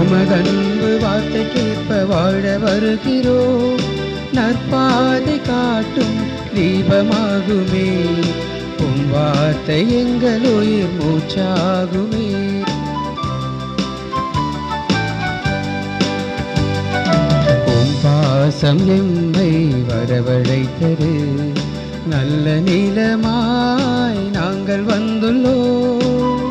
உமதன்பு வார்த்தை கேட்ப வாழ வருகிறோம் நற்பாதை காட்டும் தீபமாகுமே உன் வார்த்தை எங்கள் உயிர் மூச்சாகுமே உம் பாசம் எம்மை வரவழைத்தது நல்ல நிலமாய் நாங்கள் வந்துள்ளோம்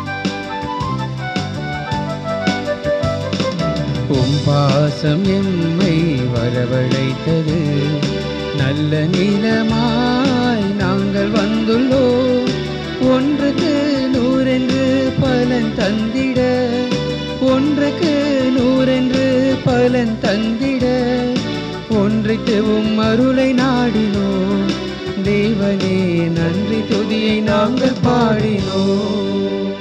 உம் பாசம் எம்மை வரவழைத்தது நல்ல நிலமாய் நாங்கள் வந்துள்ளோம் ஒன்றுக்கு நூறென்று பலன் தந்திட ஒன்றுக்கு நூறென்று பலன் தந்திட ஒன்றித்து உம் அருளை நாடினோம் தேவனே நன்றி துதியை நாங்கள் பாடினோம்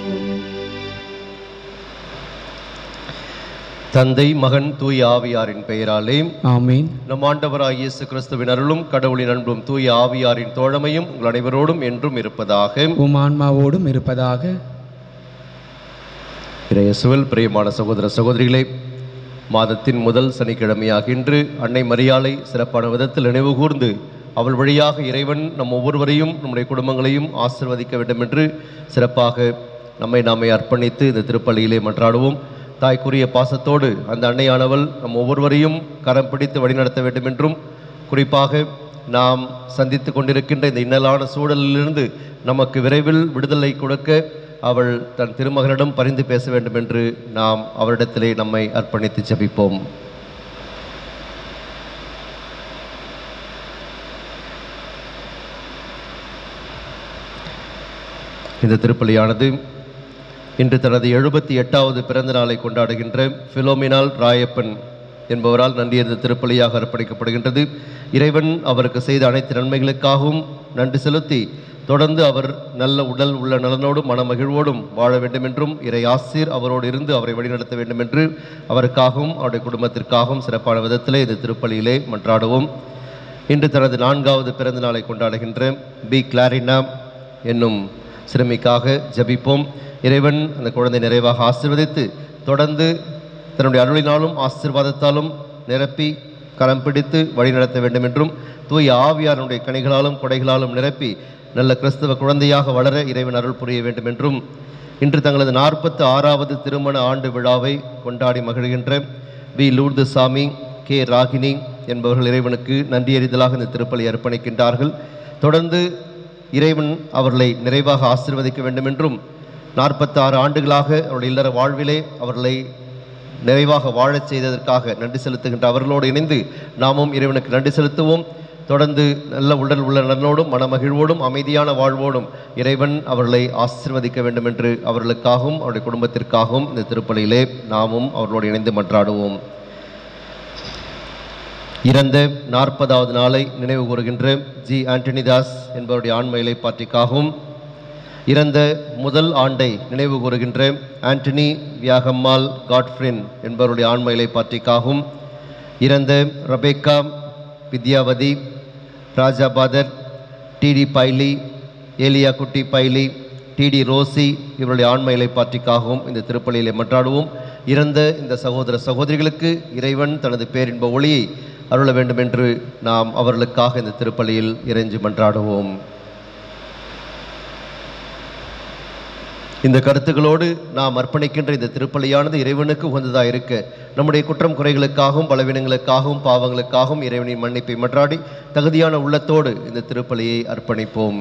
தந்தை மகன் தூய ஆவியாரின் பெயராலே ஆமீன் நம் ஆண்டவராய் இயேசு கிறிஸ்துவின் அருளும் கடவுளின் அன்பும் தூய ஆவியாரின் தோழமையும் உங்கள் அனைவரோடும் என்றும் இருப்பதாக உம் ஆன்மாவோடும் இருப்பதாக இறையசுவல் பிரியமான சகோதர சகோதரிகளே மாதத்தின் முதல் சனிக்கிழமையாக இன்று அன்னை மரியாளை சிறப்பான விதத்தில் நினைவு கூர்ந்து அவள் வழியாக இறைவன் நம் ஒவ்வொருவரையும் நம்முடைய குடும்பங்களையும் ஆசிர்வதிக்க வேண்டும் என்று சிறப்பாக நம்மை நாமே அர்ப்பணித்து இந்த திருப்பலியிலே மன்றாடுவோம் தாய்க்குரிய பாசத்தோடு அந்த அன்னையானவள் நம் ஒவ்வொருவரையும் கரம் பிடித்து வழிநடத்த வேண்டும் என்றும் குறிப்பாக நாம் சந்தித்து கொண்டிருக்கின்ற இந்த இன்னலான சூழலிலிருந்து நமக்கு விரைவில் விடுதலை கொடுக்க அவள் தன் திருமகனிடம் பரிந்து பேச வேண்டும் என்று நாம் அவரிடத்திலே நம்மை அர்ப்பணித்து ஜெபிப்போம் இந்த திருப்பலியானது இன்று தனது எழுபத்தி எட்டாவது பிறந்த நாளை கொண்டாடுகின்ற பிலோமினால் ராயப்பன் என்பவரால் நன்றி இந்த திருப்பலியாக அர்ப்பணிக்கப்படுகின்றது இறைவன் அவருக்கு செய்த அனைத்து நன்மைகளுக்காகவும் நன்றி செலுத்தி தொடர்ந்து அவர் நல்ல உடல் உள்ள நலனோடும் மனமகிழ்வோடும் வாழ வேண்டும் என்றும் இறை ஆசிர் அவரோடு இருந்து அவரை வழிநடத்த வேண்டும் என்று அவருக்காகவும் அவருடைய குடும்பத்திற்காகவும் சிறப்பான விதத்திலே இந்த திருப்பலியிலே மன்றாடுவோம் இன்று தனது நான்காவது பிறந்த நாளை கொண்டாடுகின்ற பி கிளாரினா என்னும் சிறுமிக்காக ஜெபிப்போம் இறைவன் அந்த குழந்தை நிறைவாக ஆசீர்வதித்து தொடர்ந்து தன்னுடைய அருளினாலும் ஆசீர்வாதத்தாலும் நிரப்பி கரம் பிடித்து வழிநடத்த வேண்டும் என்றும் தூய ஆவியாருடைய கனிகளாலும் கொடைகளாலும் நிரப்பி நல்ல கிறிஸ்தவ குழந்தையாக வளர இறைவன் அருள் புரிய வேண்டும் என்றும் இன்று தங்களது நாற்பத்து ஆறாவது திருமண ஆண்டு விழாவை கொண்டாடி மகிழ்கின்ற பி லூர்து சாமி கே ராகினி என்பவர்கள் இறைவனுக்கு நன்றியறிதலாக இந்த திருப்பலி அர்ப்பணிக்கின்றார்கள் தொடர்ந்து இறைவன் அவர்களை நிறைவாக ஆசீர்வதிக்க வேண்டும் என்றும் நாற்பத்தாறு ஆண்டுகளாக அவருடைய இல்லற வாழ்விலே அவர்களை நிறைவாக வாழச் செய்ததற்காக நன்றி செலுத்துகின்ற அவர்களோடு இணைந்து நாமும் இறைவனுக்கு நன்றி செலுத்துவோம் தொடர்ந்து நல்ல உடல் உள்ள நலனோடும் மனமகிழ்வோடும் அமைதியான வாழ்வோடும் இறைவன் அவர்களை ஆசீர்வதிக்க வேண்டும் என்று அவர்களுக்காகவும் அவருடைய குடும்பத்திற்காகவும் இந்த திருப்பலியிலே நாமும் அவர்களோடு இணைந்து மன்றாடுவோம் இறந்த நாற்பதாவது நாளை நினைவு கூறுகின்ற ஜி ஆண்டனிதாஸ் என்பவருடைய ஆண்மையிலை பாற்றிக்காகவும் இறந்த முதல் ஆண்டை நினைவு கூறுகின்ற ஆண்டனி வியாகம்மாள் காட்ஃப்ரின் என்பவருடைய ஆண்மையிலை பாற்றிக்காகவும் இறந்த Rebecca Vidyavathi Raja Father DD Paily Eliya Kutty Paily DD Rousey இவருடைய ஆண்மையிலை பாற்றிக்காகவும் இந்த திருப்பலியிலே மன்றாடுவோம் இறந்த இந்த சகோதர சகோதரிகளுக்கு இறைவன் தனது பேரின்ப ஒளியை அருள வேண்டும் என்று நாம் அவர்களுக்காக இந்த திருப்பலியில் இறைஞ்சி மன்றாடுவோம் இந்த கருத்துக்களோடு நாம் அர்ப்பணிக்கின்ற இந்த திருப்பலியானது இறைவனுக்கு உகந்ததாக இருக்க நம்முடைய குற்றம் குறைகளுக்காகவும் பலவீனங்களுக்காகவும் பாவங்களுக்காகவும் இறைவனின் மன்னிப்பை மன்றாடி தகுதியான உள்ளத்தோடு இந்த திருப்பலியை அர்ப்பணிப்போம்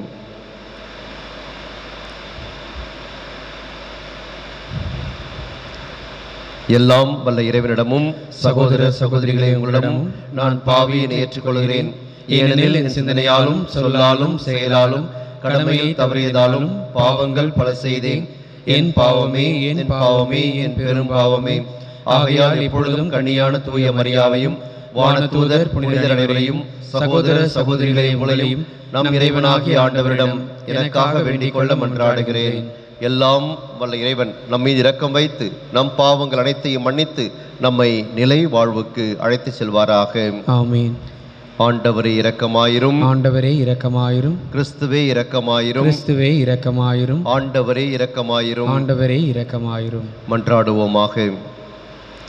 எல்லாம் வல்ல இறைவனிடமும் சகோதர சகோதரிகளே உங்களிடமும் நான் பாவியை ஏற்றுக்கொள்கிறேன் ஏனெனில் என் சிந்தனையாலும் சொல்லாலும் செயலாலும் கடமையை தவறியதாலும் பாவங்கள் பல செய்தேன் என் பாவமே என் பாவமே என் பெரும் பாவமே ஆகையால் இப்பொழுதும் கண்ணியான தூய மரியாவையும் வானதூதர் புனிதர் அனைவரையும் சகோதர சகோதரிகளை உங்களையும் நம் இறைவனாகிய ஆண்டவரிடம் எனக்காக வேண்டிக் கொள்ள மன்றாடுகிறேன் எல்லாம் வல்ல இறைவன் நம் மீது இரக்கம் வைத்து நம் பாவங்கள் அனைத்தையும் மன்னித்து நம்மை நிலை வாழ்வுக்கு அழைத்து செல்வாராக ஆமீன் ஆண்டவரே இரக்கமாயிரும் ஆண்டவரே இரக்கமாயிரும் கிறிஸ்துவே இரக்கமாயிரும் கிறிஸ்துவே இரக்கமாயிரும் ஆண்டவரே இரக்கமாயிரும் ஆண்டவரே இரக்கமாயிரும் மன்றாடுவோமாக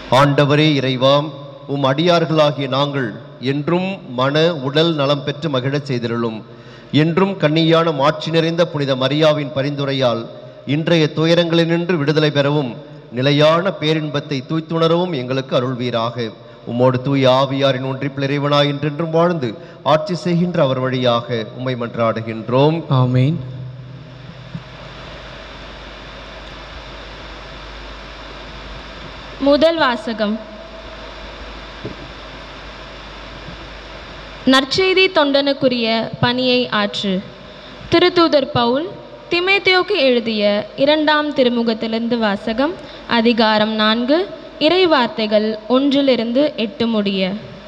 ஆண்டவரே இறைவாம் உம் அடியார்களாகிய நாங்கள் என்றும் மன உடல் நலம் பெற்று மகிழச் செய்திருளும் என்றும் கண்ணியான மாட்சி நிறைந்த புனித மரியாவின் பரிந்துரையால் இன்றைய துயரங்களினின்று விடுதலை பெறவும் நிலையான பேரின்பத்தை தூய்த்துணரவும் எங்களுக்கு அருள்வீராக உம்மோடு தூய ஆவியாரின் ஒன்றிப்பில் இறைவனாய் என்றென்றும் வாழ்ந்து ஆட்சி செய்கின்ற அவர் வழியாக உம்மை மன்றாடுகின்றோம் ஆமேன் முதல் வாசகம் நற்செய்தி தொண்டனுக்குரிய பணியை ஆற்று திருத்தூதர் பவுல் திமேத்தியோக்கு எழுதிய இரண்டாம் திருமுகத்திலிருந்து வாசகம் அதிகாரம் நான்கு இறை வார்த்தைகள் ஒன்றிலிருந்து எட்டு முடிய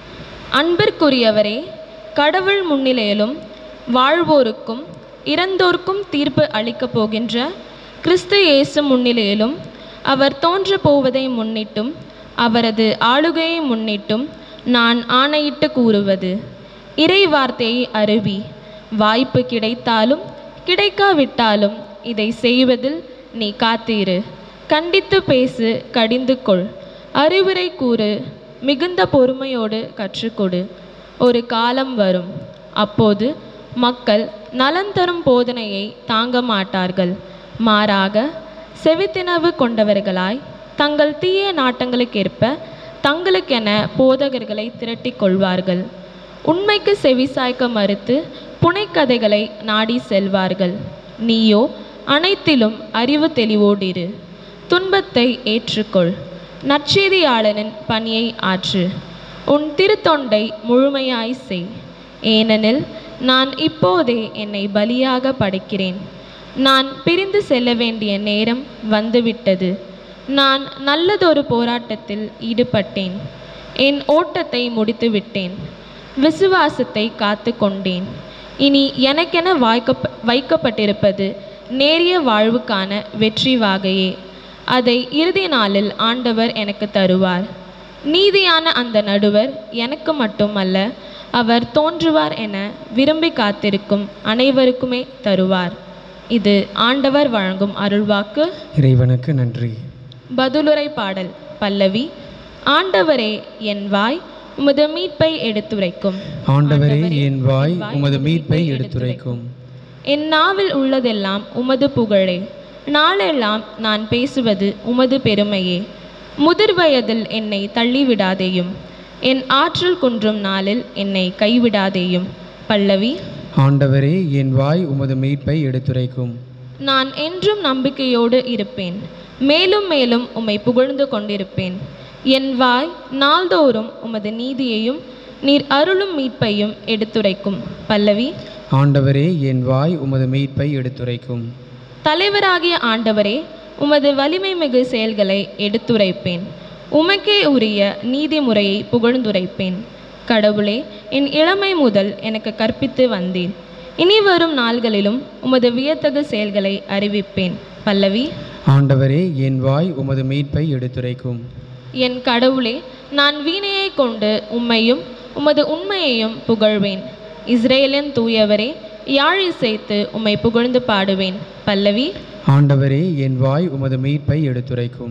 அன்பிற்குரியவரே கடவுள் முன்னிலையிலும் வாழ்வோருக்கும் இறந்தோர்க்கும் தீர்ப்பு அளிக்கப் போகின்ற கிறிஸ்து இயேசு முன்னிலையிலும் அவர் தோன்றப் போவதை முன்னிட்டும் அவரது ஆளுகையை முன்னிட்டும் நான் ஆணையிட்டு கூறுவது இறை வார்த்தையை அருவி வாய்ப்பு கிடைத்தாலும் கிடைக்காவிட்டாலும் இதை செய்வதில் நீ காத்தீரு கண்டித்து பேசு கடிந்து கொள் அறிவுரை கூறு மிகுந்த பொறுமையோடு கற்றுக்கொடு ஒரு காலம் வரும் அப்போது மக்கள் நலன் தரும் போதனையை தாங்க மாட்டார்கள் மாறாக செவித்தினவு கொண்டவர்களாய் தங்கள் தீய நாட்டங்களுக்கேற்ப தங்களுக்கென போதகர்களை திரட்டிக் கொள்வார்கள் உண்மைக்கு செவிசாய்க்க மறுத்து புனைக்கதைகளை நாடி செல்வார்கள் நீயோ அனைத்திலும் அறிவு தெளிவோடிரு துன்பத்தை ஏற்றுக்கொள் நற்செய்தியாளனின் பணியை ஆற்று உன் திருத்தொண்டை முழுமையாய் செய் ஏனெனில் நான் இப்போதே என்னை பலியாக படைக்கிறேன் நான் பிரிந்து செல்ல வேண்டிய நேரம் வந்துவிட்டது நான் நல்லதொரு போராட்டத்தில் ஈடுபட்டேன் என் ஓட்டத்தை முடித்து விட்டேன் விசுவாசத்தை காத்து கொண்டேன் இனி எனக்கென வாய்க்க வைக்கப்பட்டிருப்பது நேரிய வாழ்வுக்கான வெற்றி வாகையே அதை இறுதி நாளில் ஆண்டவர் எனக்கு தருவார் நீதியான அந்த நடுவர் எனக்கு மட்டுமல்ல அவர் தோன்றுவார் என விரும்பி காத்திருக்கும் அனைவருக்குமே தருவார் இது ஆண்டவர் வழங்கும் அருள்வாக்கு இறைவனுக்கு நன்றி பதிலுரை பாடல் பல்லவி ஆண்டவரே என் வாய் உமது மீட்பை எடுத்துரைக்கும் ஆண்டவரே என் வாய் உமது மீட்பை எடுத்துரைக்கும் என் நாவில் உள்ளதெல்லாம் உமது புகழே நாளெல்லாம் நான் பேசுவது உமது பெருமையே முதிர் வயதில் என்னை தள்ளிவிடாதேயும் என் ஆற்றல் குன்றும் நாளில் என்னை கைவிடாதேயும் பல்லவி ஆண்டவரே என் வாய் உமது மீட்பை எடுத்துரைக்கும் நான் என்றும் நம்பிக்கையோடு இருப்பேன் மேலும் மேலும் உம்மை புகழ்ந்து கொண்டிருப்பேன் என் வாய் நாள்தோறும் உமது நீதியையும் நீர் அருளும் மீட்பையும் எடுத்துரைக்கும் பல்லவி ஆண்டவரே என் வாய் உமது மீட்பை எடுத்துரைக்கும் தலைவராகிய ஆண்டவரே உமது வலிமை மிகு செயல்களை எடுத்துரைப்பேன் உமக்கே உரிய நீதிமுறையை புகழ்ந்துரைப்பேன் கடவுளே என் இளமை முதல் எனக்கு கற்பித்து வந்தீர் இனி வரும் நாள்களிலும் உமது வியத்தகு செயல்களை அறிவிப்பேன் பல்லவி ஆண்டவரே என் வாய் உமது மீட்பை எடுத்துரைக்கும் என் கடவுளே நான் வீணையை கொண்டு உம்மையும் உமது உண்மையையும் புகழ்வேன் இஸ்ரேலின் தூயவரே யாழ் இசைத்து உம்மை புகழ்ந்து பாடுவேன் பல்லவி ஆண்டவரே என் வாய் உமது மீட்பை எடுத்துரைக்கும்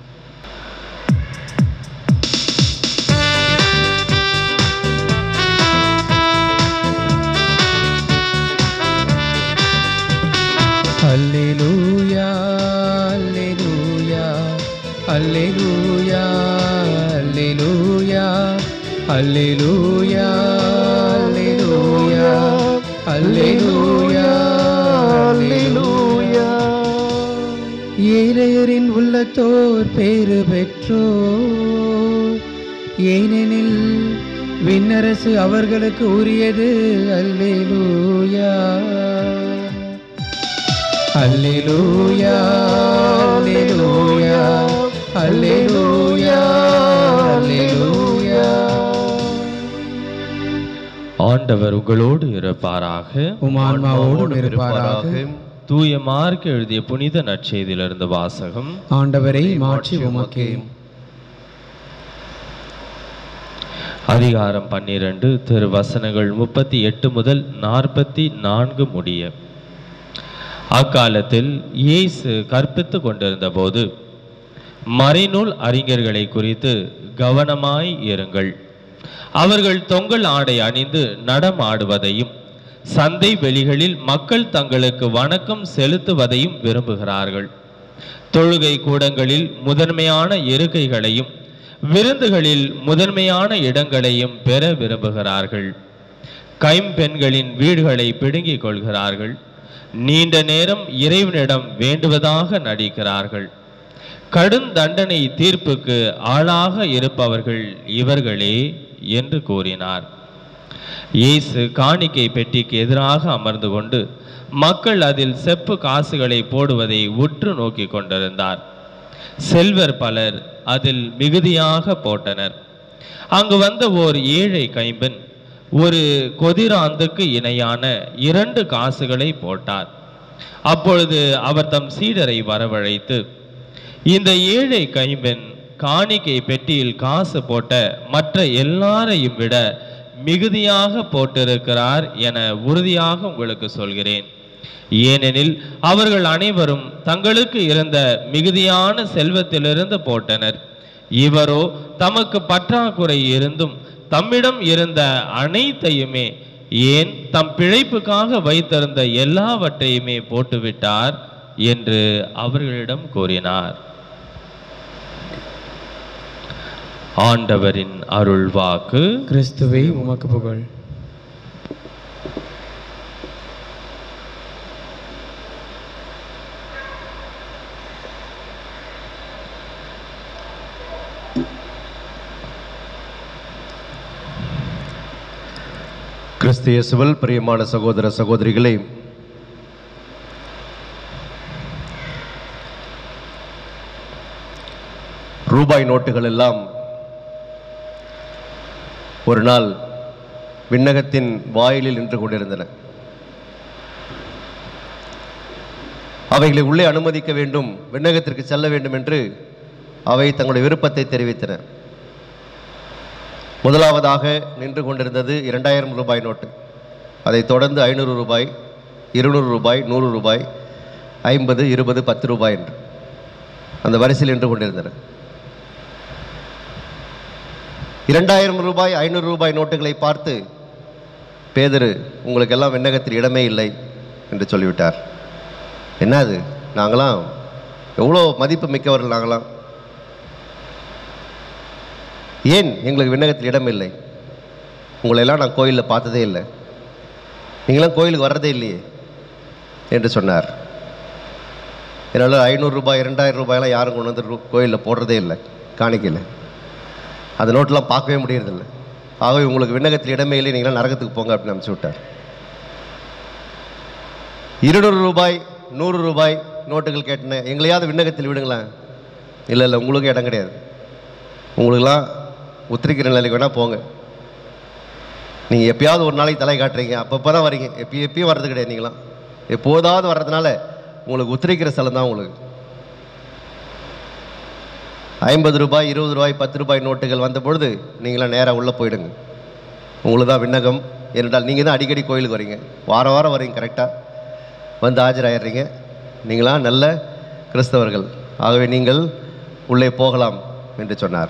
அல்லேலூயா அல்லேலூயா அல்லேலூயா அல்லேலூயா அல்லேலூயா அல்லேலூயா அல்லேலூயா அல்லேலூயா ஏழையரின் உள்ளத்தோர் பேறு பெற்றோர் ஏனெனில் விண்ணரசு அவர்களுக்கு உரியது அல்லேலூயா அல்லேலூயா அல்லேலூயா அல்லேலூயா அல்லேலூயா ஆண்டவர் உங்களோடு இருப்பாராக உம் ஆன்மாவோடும் இருப்பாராக தூய மார்க் எழுதிய புனித நற்செய்தியிலிருந்து வாசகம் ஆண்டவரை மாற்றி உமக்கே அதிகாரம் பன்னிரண்டு திரு வசனங்கள் முப்பத்தி எட்டு முதல் நாற்பத்தி நான்கு முடிய அக்காலத்தில் இயேசு கற்பித்து கொண்டிருந்த போது மறைநூல் அறிஞர்களை குறித்து கவனமாய் இருங்கள் அவர்கள் தொங்கல் ஆடை அணிந்து நடமாடுவதையும் சந்தை வெளிகளில் மக்கள் தங்களுக்கு வணக்கம் செலுத்துவதையும் விரும்புகிறார்கள் தொழுகை கூடங்களில் முதன்மையான இருக்கைகளையும் விருந்துகளில் முதன்மையான இடங்களையும் பெற விரும்புகிறார்கள் கைம்பெண்களின் வீடுகளை பிடுங்கிக் கொள்கிறார்கள் நீண்ட நேரம் இறைவனிடம் வேண்டுவதாக நடிக்கிறார்கள் கடும் தண்டனை தீர்ப்புக்கு ஆளாக இருப்பவர்கள் இவர்களே என்று கூறினார் இயேசு காணிக்கை பெட்டிக்கு எதிராக அமர்ந்து கொண்டு மக்கள் அதில் செப்பு காசுகளை போடுவதை உற்று நோக்கிக் கொண்டிருந்தார் செல்வர் பலர் அதில் மிகுதியாக போட்டனர் அங்கு வந்த ஓர் ஏழை கைம்பெண் ஒரு கொதிராந்துக்கு இணையான இரண்டு காசுகளை போட்டார் அப்பொழுது அவர் தம் சீடரை வரவழைத்து இந்த ஏழை கைம்பெண் காணிக்கை பெட்டியில் காசு போட்ட மற்ற எல்லாரையும் விட மிகுதியாக போட்டிருக்கிறார் என உறுதியாக உங்களுக்கு சொல்கிறேன் ஏனெனில் அவர்கள் அனைவரும் தங்களுக்கு இருந்த மிகுதியான செல்வத்திலிருந்து போட்டனர் இவரோ தமக்கு பற்றாக்குறை இருந்தும் தம்மிடம் இருந்த அனைத்தையுமே ஏன் தம் பிழைப்புக்காக வைத்திருந்த எல்லாவற்றையுமே போட்டுவிட்டார் என்று அவர்களிடம் கூறினார் ஆண்டவரின் அருள் வாக்கு கிறிஸ்துவே உமக்கு புகழ் கிறிஸ்து இயேசுவில் பிரியமான சகோதர சகோதரிகளே ரூபாய் நோட்டுகள் எல்லாம் ஒரு நாள் விண்ணகத்தின் வாயிலில் நின்று கொண்டிருந்தன அவைகளை உள்ளே அனுமதிக்க வேண்டும் விண்ணகத்திற்கு செல்ல வேண்டும் என்று அவை தங்களுடைய விருப்பத்தை தெரிவித்தன முதலாவதாக நின்று கொண்டிருந்தது இரண்டாயிரம் ரூபாய் நோட்டு அதைத் தொடர்ந்து ஐநூறு ரூபாய் இருநூறு ரூபாய் நூறு ரூபாய் ஐம்பது இருபது பத்து ரூபாய் என்று அந்த வரிசையில் நின்று கொண்டிருந்தன இரண்டாயிரம் ரூபாய் ஐநூறு ரூபாய் நோட்டுகளை பார்த்து பேதரு உங்களுக்கெல்லாம் விண்ணகத்தில் இடமே இல்லை என்று சொல்லிவிட்டார் என்ன அது நாங்களாம் எவ்வளோ மதிப்பு மிக்கவர்கள் நாங்களாம் ஏன் எங்களுக்கு விண்ணகத்தில் இடம் இல்லை உங்களையெல்லாம் நான் கோயிலில் பார்த்ததே இல்லை நீங்களாம் கோயிலுக்கு வர்றதே இல்லையே என்று சொன்னார் என்னால் ஐநூறு ரூபாய் இரண்டாயிரம் ரூபாயெல்லாம் யாரும் கொண்டு வந்து ரூ- கோயிலில் போடுறதே இல்லை காணிக்கையில் அந்த நோட்டெலாம் பார்க்கவே முடியறதில்ல ஆகவே உங்களுக்கு விண்ணகத்தில் இடமே இல்லை நீங்களாம் நரகத்துக்கு போங்க அப்படின்னு அனுப்பிச்சு விட்டார் இருநூறு ரூபாய் நூறு ரூபாய் நோட்டுகள் கேட்டேன் எங்களையாவது விண்ணகத்தில் விடுங்களேன் இல்லை இல்லை உங்களுக்கு இடம் கிடையாது உங்களுக்கெல்லாம் உத்திரிக்கிற நிலைக்கு வேணால் போங்க நீங்கள் எப்பயாவது ஒரு நாளைக்கு தலை காட்டுறீங்க அப்பப்போ தான் வரீங்க எப்பயும் எப்பயும் வர்றது கிடையாது நீங்களாம் எப்போதாவது வர்றதுனால உங்களுக்கு உத்திரிக்கிற ஸ்தலம் தான் உங்களுக்கு ஐம்பது ரூபாய் இருபது ரூபாய் பத்து ரூபாய் நோட்டுகள் வந்த பொழுது நீங்களாம் நேராக உள்ளே போயிடுங்க உங்களுக்கு தான் விண்ணகம் ஏனென்றால் நீங்கள் தான் அடிக்கடி கோயிலுக்கு வரீங்க வாரம் வாரம் வரீங்க கரெக்டாக வந்து ஆஜராயிடுறீங்க நீங்களாம் நல்ல கிறிஸ்தவர்கள் ஆகவே நீங்கள் உள்ளே போகலாம் என்று சொன்னார்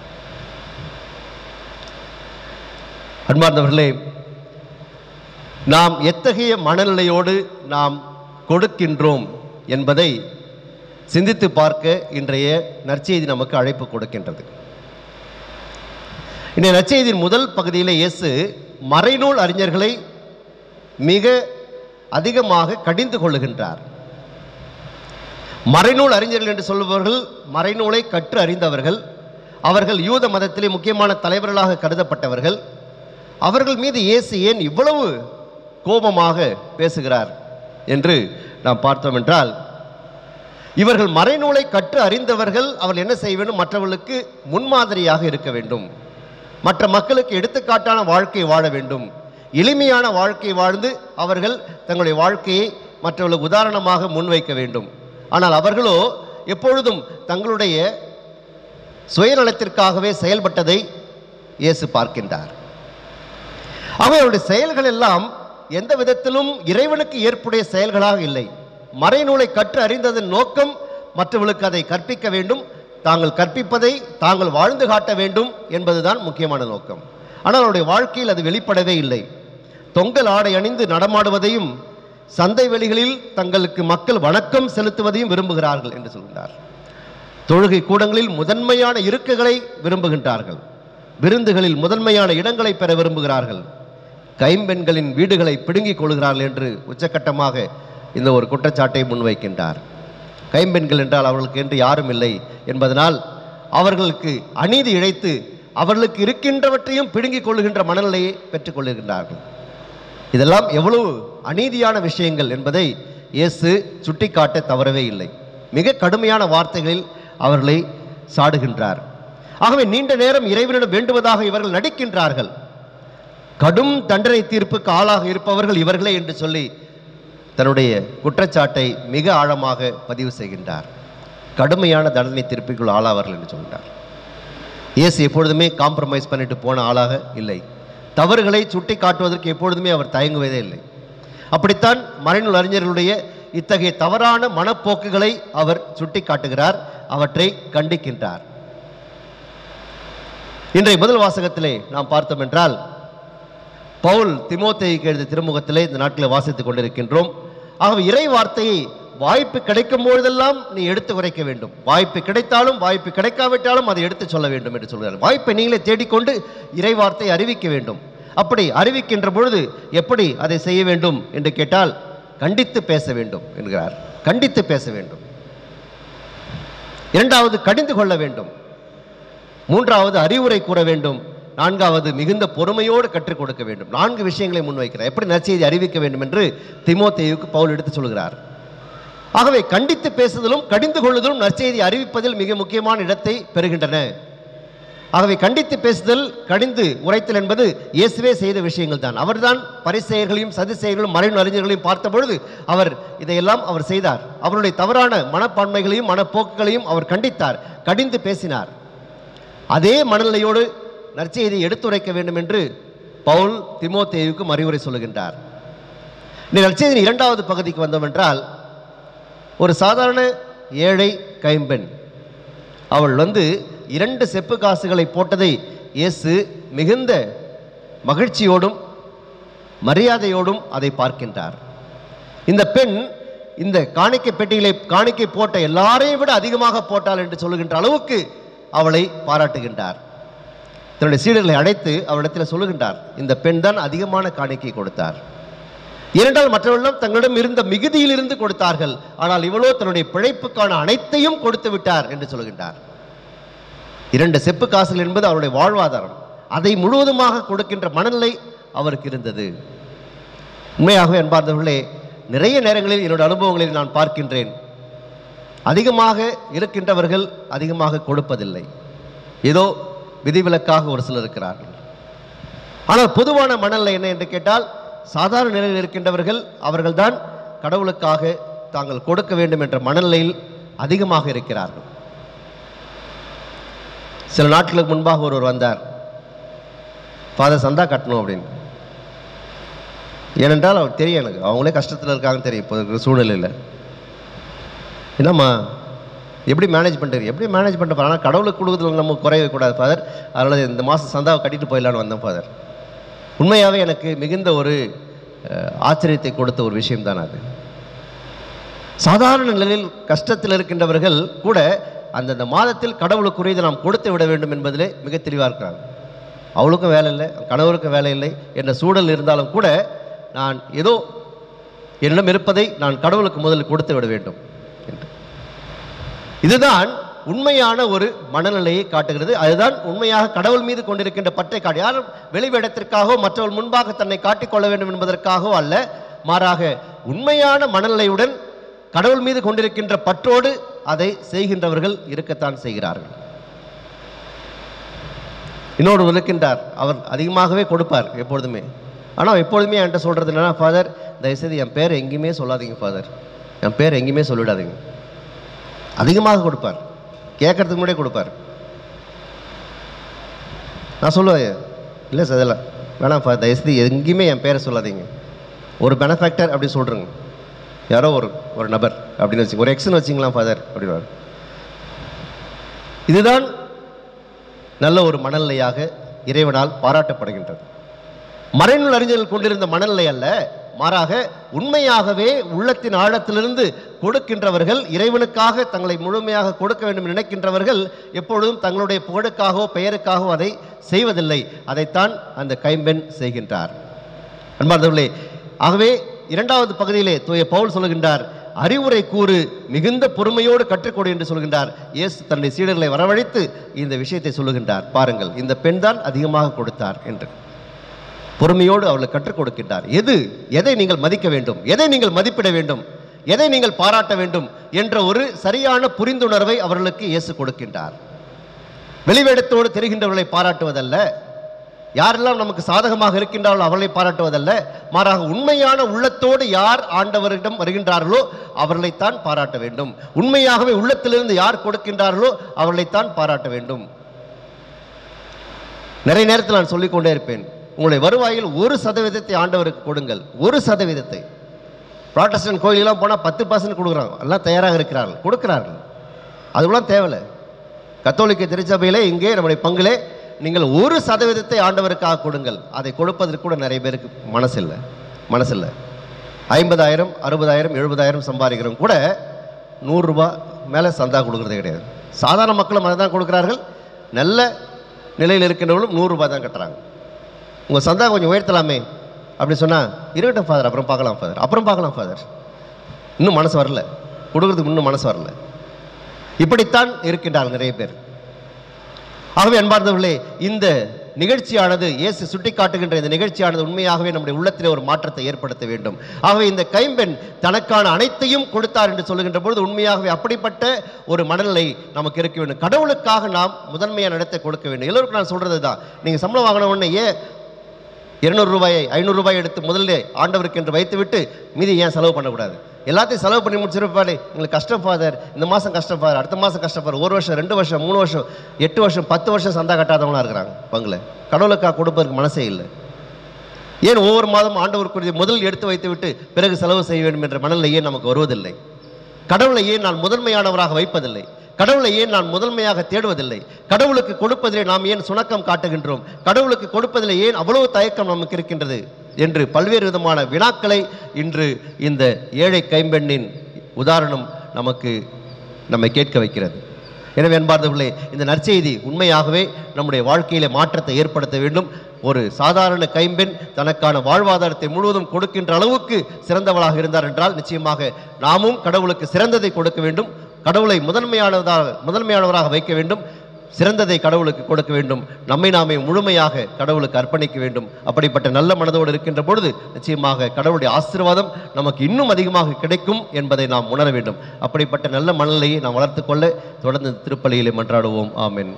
அன்பார்ந்தவர்களே நாம் எத்தகைய மனநிலையோடு நாம் கொடுக்கின்றோம் என்பதை சிந்தித்து பார்க்க இன்றைய நற்செய்தி நமக்கு அழைப்பு கொடுக்கின்றது இன்றைய நற்செய்தியின் முதல் பகுதியில் இயேசு மறைநூல் அறிஞர்களை மிக அதிகமாக கடிந்து கொள்ளுகின்றார் மறைநூல் அறிஞர்கள் என்று சொல்பவர்கள் மறைநூலை கற்று அறிந்தவர்கள் அவர்கள் யூத மதத்திலே முக்கியமான தலைவர்களாக கருதப்பட்டவர்கள் அவர்கள் மீது இயேசு ஏன் இவ்வளவு கோபமாக பேசுகிறார் என்று நாம் பார்த்தோம் என்றால் இவர்கள் மறைநூலை கற்று அறிந்தவர்கள் அவர்கள் என்ன செய்ய வேண்டும் மற்றவர்களுக்கு முன்மாதிரியாக இருக்க வேண்டும் மற்ற மக்களுக்கு எடுத்துக்காட்டான வாழ்க்கை வாழ வேண்டும் எளிமையான வாழ்க்கை வாழ்ந்து அவர்கள் தங்களுடைய வாழ்க்கையை மற்றவர்களுக்கு உதாரணமாக முன்வைக்க வேண்டும் ஆனால் அவர்களோ எப்பொழுதும் தங்களுடைய சுயநலத்திற்காகவே செயல்பட்டதை இயேசு பார்க்கின்றார் ஆகவே அவருடைய செயல்கள் எல்லாம் எந்த விதத்திலும் இறைவனுக்கு ஏற்புடைய செயல்களாக இல்லை மறைநூலை கற்று அறிந்ததன் நோக்கம் மற்றவர்களுக்கு அதை கற்பிக்க வேண்டும் தாங்கள் கற்பிப்பதை தாங்கள் வாழ்ந்து காட்ட வேண்டும் என்பதுதான் முக்கியமான நோக்கம் ஆனால் அவருடைய வாழ்க்கையில் அது வெளிப்படவே இல்லை தொங்கல் ஆடை அணிந்து நடமாடுவதையும் சந்தை வெளிகளில் தங்களுக்கு மக்கள் வணக்கம் செலுத்துவதையும் விரும்புகிறார்கள் என்று சொல்கிறார் தொழுகை கூடங்களில் முதன்மையான இருக்கைகளை விரும்புகின்றார்கள் விருந்துகளில் முதன்மையான இடங்களை பெற விரும்புகிறார்கள் கைம்பெண்களின் வீடுகளை பிடுங்கிக் கொள்கிறார்கள் என்று உச்சக்கட்டமாக இந்த ஒரு குற்றச்சாட்டை முன்வைக்கின்றார் கைம்பெண்கள் என்றால் அவர்களுக்கு என்று யாரும் இல்லை என்பதனால் அவர்களுக்கு அநீதி இழைத்து அவர்களுக்கு இருக்கின்றவற்றையும் பிடுங்கிக் கொள்ளுகின்ற மனநிலையை பெற்றுக் கொள்ளுகின்றார்கள் இதெல்லாம் எவ்வளவு அநீதியான விஷயங்கள் என்பதை இயேசு சுட்டிக்காட்ட தவறவே இல்லை மிக கடுமையான வார்த்தைகளில் அவர்களை சாடுகின்றார் ஆகவே நீண்ட நேரம் இறைவனிடம் வேண்டுவதாக இவர்கள் நடிக்கின்றார்கள் கடும் தண்டனை தீர்ப்புக்கு ஆளாக இருப்பவர்கள் இவர்களே என்று சொல்லி தன்னுடைய குற்றச்சாட்டை மிக ஆழமாக பதிவு செய்கின்றார் கடுமையான தண்டனை தீர்ப்புக்குள் ஆளாவார்கள் என்று சொல்கிறார் இயேசு எப்பொழுதுமே காம்ப்ரமைஸ் பண்ணிட்டு போன ஆளாக இல்லை தவறுகளை சுட்டி காட்டுவதற்கு எப்பொழுதுமே அவர் தயங்குவதே இல்லை அப்படித்தான் மறைநூல் அறிஞர்களுடைய இத்தகைய தவறான மனப்போக்குகளை அவர் சுட்டி காட்டுகிறார் அவற்றை கண்டிக்கின்றார் இன்றைய முதல் வாசகத்திலே நாம் பார்த்தோம் என்றால் பவுல் திமோத்தேயுக்கு எழுதிய திருமுகத்திலே இந்த நாட்களில் வாசித்துக் கொண்டிருக்கின்றோம் ஆகவே இறை வார்த்தையை வாய்ப்பு கிடைக்கும் பொழுதெல்லாம் நீ எடுத்து உரைக்க வேண்டும் வாய்ப்பு கிடைத்தாலும் வாய்ப்பு கிடைக்காவிட்டாலும் அதை எடுத்து சொல்ல வேண்டும் என்று சொல்கிறார் வாய்ப்பை நீங்களே தேடிக்கொண்டு இறை வார்த்தையை அறிவிக்க வேண்டும் அப்படி அறிவிக்கின்ற பொழுது எப்படி அதை செய்ய வேண்டும் என்று கேட்டால் கண்டித்து பேச வேண்டும் என்கிறார் கண்டித்து பேச வேண்டும் இரண்டாவது கடிந்து கொள்ள வேண்டும் மூன்றாவது அறிவுரை கூற வேண்டும் நான்காவது மிகுந்த பொறுமையோடு கற்றுக் கொடுக்க வேண்டும் நான்கு விஷயங்களை முன்வைக்கிறார் எப்படி நற்செய்தி அறிவிக்க வேண்டும் என்று திமோத்தேயுக்கு பவுல் எடுத்து சொல்கிறார் ஆகவே கண்டித்து பேசுதலும் கடிந்து கொள்ளுதலும் நற்செய்தி அறிவிப்பதில் மிக முக்கியமான இடத்தை பெறுகின்றன ஆகவே கண்டித்து பேசுதல் கடிந்து உரைத்தல் என்பது இயேசுவே செய்த விஷயங்கள் தான் அவர்தான் பரிசெயர்களையும் சதிசெயர்களும் மறைவு அறிஞர்களையும் பார்த்த பொழுது அவர் இதையெல்லாம் அவர் செய்தார் அவருடைய தவறான மனப்பான்மைகளையும் மனப்போக்குகளையும் அவர் கண்டித்தார் கடிந்து பேசினார் அதே மனநிலையோடு நற்செய்தியை எடுத்துரைக்க வேண்டும் என்று பவுல் திமோத்தேயுக்கு அறிவுரை சொல்லுகின்றார் இந்த நற்செய்தியின் இரண்டாவது பகுதிக்கு வந்தோம் என்றால் ஒரு சாதாரண ஏழை கைம்பெண் அவள் வந்து இரண்டு செப்பு காசுகளை போட்டதை இயேசு மிகுந்த மகிழ்ச்சியோடும் மரியாதையோடும் அதை பார்க்கின்றார் இந்த பெண் இந்த காணிக்கை பெட்டிகளை காணிக்கை போட்ட எல்லாரையும் விட அதிகமாக போட்டாள் என்று சொல்லுகின்ற அளவுக்கு அவளை பாராட்டுகின்றார் தன்னுடைய சீடர்களை அழைத்து அவளிடத்தில் சொல்லுகின்றார் இந்த பெண் தான் அதிகமான காணிக்கை கொடுத்தார் ஏனென்றால் மற்றவர்களும் தங்களிடம் இருந்த மிகுதியிலிருந்து கொடுத்தார்கள் ஆனால் இவளோ தன்னுடைய பிழைப்புக்கான அனைத்தையும் கொடுத்து விட்டார் என்று சொல்கின்றார் இரண்டு செப்பு காசுகள் என்பது அவருடைய வாழ்வாதாரம் அதை முழுவதுமாக கொடுக்கின்ற மனநிலை அவருக்கு இருந்தது உண்மையாகவே அன்பார்ந்தவர்களே நிறைய நேரங்களில் என்னுடைய அனுபவங்களில் நான் பார்க்கின்றேன் அதிகமாக இருக்கின்றவர்கள் அதிகமாக கொடுப்பதில்லை ஏதோ விதிவிலக்காக ஒரு சிலர் இருக்கிறார்கள் ஆனால் பொதுவான மனநிலை என்ன என்று கேட்டால் சாதாரண நிலையில் இருக்கின்றவர்கள் அவர்கள்தான் கடவுளுக்காக தாங்கள் கொடுக்க வேண்டும் என்ற மனநிலையில் அதிகமாக இருக்கிறார்கள் சில நாட்களுக்கு முன்பாக ஒருவர் வந்தார் ஃபாதர் சந்தா கட்டணும் அப்படின்னு ஏனென்றால் அவர் தெரியும் எனக்கு அவங்களே கஷ்டத்தில் இருக்காங்கன்னு தெரியும் இப்போ இருக்கிற சூழ்நிலையில் என்னம்மா எப்படி மேனேஜ் பண்ணுறீங்க எப்படி மேனேஜ் பண்ணுற ஆனால் கடவுளுக்கு கொடுக்குறதுல நம்ம குறையவே கூடாது ஃபாதர் அதனால் இந்த மாதம் சந்தாவை கட்டிட்டு போயிடலான்னு வந்தேன் ஃபாதர் உண்மையாகவே எனக்கு மிகுந்த ஒரு அஹ், ஆச்சரியத்தை கொடுத்த ஒரு விஷயம்தான் அது சாதாரண நிலையில் கஷ்டத்தில் இருக்கின்றவர்கள் கூட அந்தந்த மாதத்தில் கடவுளுக்குரியதை நாம் கொடுத்து விட வேண்டும் என்பதிலே மிக தெளிவாக இருக்கிறாங்க அவளுக்கும் வேலை இல்லை கணவருக்கும் வேலை இல்லை என்ற சூழல் இருந்தாலும் கூட நான் ஏதோ என்னிடம் இருப்பதை நான் கடவுளுக்கு முதலில் கொடுத்து விட வேண்டும் என்று இதுதான் உண்மையான ஒரு மனநிலையை காட்டுகிறது அதுதான் உண்மையாக கடவுள் மீது கொண்டிருக்கின்ற பற்றை காட்டு யாரும் வெளிவேடத்திற்காகவோ மற்றவர்கள் முன்பாக தன்னை காட்டிக்கொள்ள வேண்டும் என்பதற்காகவோ அல்ல மாறாக உண்மையான மனநிலையுடன் கடவுள் மீது கொண்டிருக்கின்ற பற்றோடு அதை செய்கின்றவர்கள் இருக்கத்தான் செய்கிறார்கள் இன்னொரு இருக்கின்றார் அவர் அதிகமாகவே கொடுப்பார் எப்பொழுதுமே ஆனால் எப்பொழுதுமே என்கிட்ட சொல்கிறது என்னன்னா ஃபாதர் தயவுசெய்து என் பேர் எங்கேயுமே சொல்லாதீங்க ஃபாதர் என் பேர் எங்கேயுமே சொல்லிடாதீங்க அதிகமாக கொடுப்பார் கேட்கறதுக்கு முன்னாடியே கொடுப்பார் நான் சொல்லுவேன் இல்லை சார் இதெல்லாம் வேணாம் ஃபாதர் தயவுசெய்து எங்கேயுமே என் பேரை சொல்லாதீங்க ஒரு பெனஃபேக்டர் அப்படி சொல்கிறேங்க யாரோ ஒரு ஒரு நபர் அப்படின்னு வச்சு ஒரு எக்ஸ்னு வச்சிங்களா ஃபாதர் அப்படின்னு இதுதான் நல்ல ஒரு மனநிலையாக இறைவனால் பாராட்டப்படுகின்றது மறைநூல் அறிஞர்கள் கொண்டிருந்த மனநிலை அல்ல மாறாக உண்மையாகவே உள்ளத்தின் ஆழத்திலிருந்து கொடுக்கின்றவர்கள் இறைவனுக்காக தங்களை முழுமையாக கொடுக்க வேண்டும் என்று நினைக்கின்றவர்கள் எப்பொழுதும் தங்களுடைய புகழுக்காகவோ பெயருக்காகவோ அதை செய்வதில்லை அதைத்தான் அந்த கைம்பெண் செய்கின்றார் அன்பார்ந்தவர்களே ஆகவே இரண்டாவது பகுதியிலே தூய பவுல் சொல்லுகின்றார் அறிவுரை கூறு மிகுந்த பொறுமையோடு கற்றுக்கொடு என்று சொல்கின்றார் இயேசு தன்னுடைய சீடர்களை வரவழைத்து இந்த விஷயத்தை சொல்லுகின்றார் பாருங்கள் இந்த பெண் தான் அதிகமாக கொடுத்தார் என்று பொறுமையோடு அவளை கற்றுக் கொடுக்கின்றார் எது எதை நீங்கள் மதிக்க வேண்டும் எதை நீங்கள் மதிப்பிட வேண்டும் எதை நீங்கள் பாராட்ட வேண்டும் என்ற ஒரு சரியான புரிந்துணர்வை அவர்களுக்கு இயேசு கொடுக்கின்றார் வெளிவேடத்தோடு தெரிகின்றவர்களை பாராட்டுவதல்ல யாரெல்லாம் நமக்கு சாதகமாக இருக்கின்றார்களோ அவர்களை பாராட்டுவதல்ல மாறாக உண்மையான உள்ளத்தோடு யார் ஆண்டவரிடம் வருகின்றார்களோ அவர்களைத்தான் பாராட்ட வேண்டும் உண்மையாகவே உள்ளத்திலிருந்து யார் கொடுக்கின்றார்களோ அவர்களைத்தான் பாராட்ட வேண்டும் நிறைய நேரத்தில் நான் சொல்லிக்கொண்டே இருப்பேன் உங்களுடைய வருவாயில் ஒரு சதவீதத்தை ஆண்டவருக்கு கொடுங்கள் ஒரு சதவீதத்தை ப்ராட்டஸ்டன்ட் கோயிலெல்லாம் போனால் பத்து பர்சன்ட் கொடுக்குறாங்க எல்லாம் தயாராக இருக்கிறார்கள் கொடுக்கிறார்கள் அதுக்கெல்லாம் தேவையில்லை கத்தோலிக்க திருச்சபையிலே இங்கே நம்முடைய பங்கிலே நீங்கள் ஒரு சதவீதத்தை ஆண்டவருக்காக கொடுங்கள் அதை கொடுப்பதற்கு கூட நிறைய பேருக்கு மனசில்லை மனசில்லை ஐம்பதாயிரம் அறுபதாயிரம் எழுபதாயிரம் சம்பாதிக்கிறவங்க கூட நூறுரூபா மேலே சந்தா கொடுக்குறதே கிடையாது சாதாரண மக்களும் அதை தான் கொடுக்குறார்கள் நல்ல நிலையில் இருக்கின்றவர்களும் நூறுரூபா தான் கட்டுறாங்க உங்கள் சந்தா கொஞ்சம் உயர்த்தலாமே அப்படி சொன்னால் இருக்கட்டும் ஃபாதர் அப்புறம் பார்க்கலாம் ஃபாதர் அப்புறம் பார்க்கலாம் ஃபாதர் இன்னும் மனசு வரல கொடுக்குறதுக்கு இன்னும் மனசு வரல இப்படித்தான் இருக்கின்றார்கள் நிறைய பேர் ஆகவே அன்பார்ந்தவர்களே இந்த நிகழ்ச்சியானது இயேசு சுட்டிக்காட்டுகின்ற இந்த நிகழ்ச்சியானது உண்மையாகவே நம்முடைய உள்ளத்திலே ஒரு மாற்றத்தை ஏற்படுத்த வேண்டும் ஆகவே இந்த கைம்பெண் தனக்கான அனைத்தையும் கொடுத்தார் என்று சொல்லுகின்ற பொழுது உண்மையாகவே அப்படிப்பட்ட ஒரு மனநிலை நமக்கு இருக்க வேண்டும் கடவுளுக்காக நாம் முதன்மையான இடத்தை கொடுக்க வேண்டும் எல்லோருக்கும் நான் சொல்றது தான் நீங்கள் சம்பளம் வாங்கின உடனே ஏன் இருநூறு ரூபாயை ஐநூறு ரூபாய் எடுத்து முதல்ல ஆண்டவருக்கு என்று வைத்துவிட்டு மீதி ஏன் செலவு பண்ணக்கூடாது எல்லாத்தையும் செலவு பண்ணி முடிச்சிருப்பாரு எங்களுக்கு கஷ்டம் ஃபாதர் இந்த மாதம் கஷ்டம் ஃபாதர் அடுத்த மாதம் கஷ்டப்பாரு ஒரு வருஷம் ரெண்டு வருஷம் மூணு வருஷம் எட்டு வருஷம் பத்து வருஷம் சந்தா கட்டாதவங்களா இருக்கிறாங்க பங்குல கடவுளுக்காக கொடுப்பதற்கு மனசே இல்லை ஏன் ஒவ்வொரு மாதம் ஆண்டவருக்குரிய முதல் எடுத்து வைத்துவிட்டு பிறகு செலவு செய்ய வேண்டும் என்ற மனநிலை ஏன் நமக்கு வருவதில்லை கடவுளை ஏன் நான் முதன்மையானவராக வைப்பதில்லை கடவுளை ஏன் நான் முதன்மையாக தேடுவதில்லை கடவுளுக்கு கொடுப்பதிலே நாம் ஏன் சுணக்கம் காட்டுகின்றோம் கடவுளுக்கு கொடுப்பதிலே ஏன் அவ்வளவு தயக்கம் நமக்கு இருக்கின்றது என்று பல்வேறு விதமான வினாக்களை இன்று இந்த ஏழை கைம்பெண்ணின் உதாரணம் நமக்கு நம்மை கேட்க வைக்கிறது எனவே அன்பார்ந்தவர்களே இந்த நற்செய்தி உண்மையாகவே நம்முடைய வாழ்க்கையிலே மாற்றத்தை ஏற்படுத்த வேண்டும் ஒரு சாதாரண கைம்பெண் தனக்கான வாழ்வாதாரத்தை முழுவதும் கொடுக்கின்ற அளவுக்கு சிறந்தவளாக இருந்தார் என்றால் நிச்சயமாக நாமும் கடவுளுக்கு சிறந்ததை கொடுக்க வேண்டும் கடவுளை முதன்மையானதாக முதன்மையானவராக வைக்க வேண்டும் சிறந்ததை கடவுளுக்கு கொடுக்க வேண்டும் நம்மை நாமே முழுமையாக கடவுளுக்கு அர்ப்பணிக்க வேண்டும் அப்படிப்பட்ட நல்ல மனதோடு இருக்கின்ற பொழுது நிச்சயமாக கடவுளுடைய ஆசீர்வாதம் நமக்கு இன்னும் அதிகமாக கிடைக்கும் என்பதை நாம் உணர வேண்டும் அப்படிப்பட்ட நல்ல மனநிலையை நாம் வளர்த்துக்கொள்ள தொடர்ந்து திருப்பலியிலே மன்றாடுவோம் ஆமென்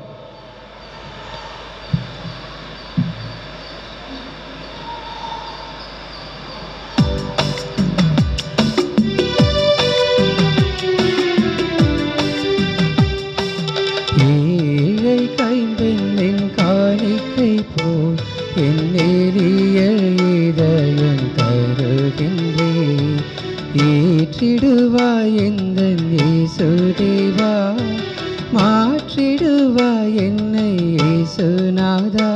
ஏழை கைம்பெண்ணின் காணிக்கை போல் என் எளிய இதயம் தருகின்றே ஏற்றிடுவாய் எந்த இயேசுதேவா மாற்றிடுவாய் என்னை இயேசுநாதா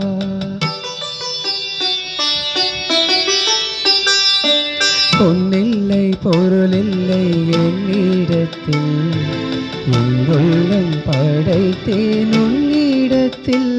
பொன்னில்லை பொருளில்லை என்னிடத்தில் என் உள்ளம் படைத்தேன் உன்னிடத்தில்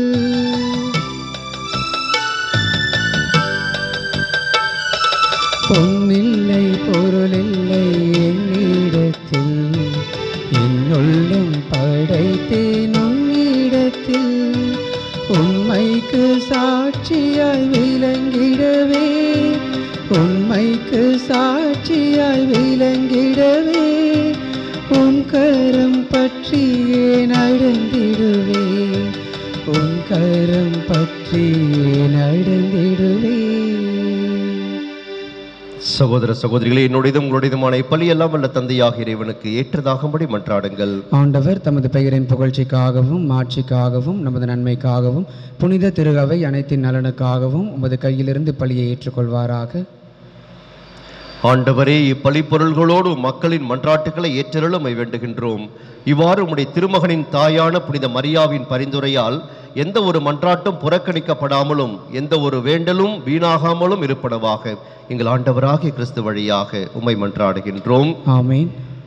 பொன்னில்லை பொருளில்லை என்னிடத்தில் என் உள்ளம் படைத்தேன் உன்னிடத்தில் உண்மைக்கு சாட்சியாய் விளங்கிடவே உண்மைக்கு சாட்சியாய் விளங்கிடவே உன் கரம் பற்றியே நடந்திடுவே உன் கரம் பற்றியே நடந்திடுவே சகோதர சகோதரிகளே என்னுடையதும் உங்களுடையதுமான இப்பலி எல்லாம் வல்ல தந்தையாக இறைவனுக்கு ஏற்றதாகும்படி மன்றாடுங்கள் ஆண்டவர் தமது பெயரின் புகழ்ச்சிக்காகவும் மாட்சிக்காகவும் நமது நன்மைக்காகவும் புனித திருகவை அனைத்தின் நலனுக்காகவும் உமது கையிலிருந்து பலியை ஏற்றுக்கொள்வாராக ஆண்டவரே இப்பழிப்பொருள்களோடு மக்களின் மன்றாட்டுகளை ஏற்றருளுமை வேண்டுகின்றோம் இவ்வாறு உம்முடைய திருமகனின் தாயான புனித மரியாவின் பரிந்துரையால் எந்த ஒரு மன்றாட்டும் புறக்கணிக்கப்படாமலும் எந்த ஒரு வேண்டலும் வீணாகாமலும் இருப்பனவாக எங்கள் ஆண்டவராகிய கிறிஸ்து வழியாக உம்மை மன்றாடுகின்றோம் ஆமீன்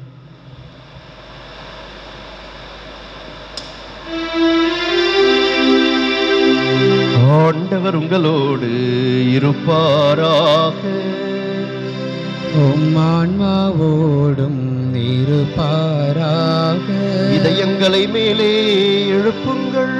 ஆண்டவர் உங்களோடு இருப்பாராக உம் ஆன்மாவோடும் இருப்பாராக இதயங்களை மேலே எழுப்புங்கள்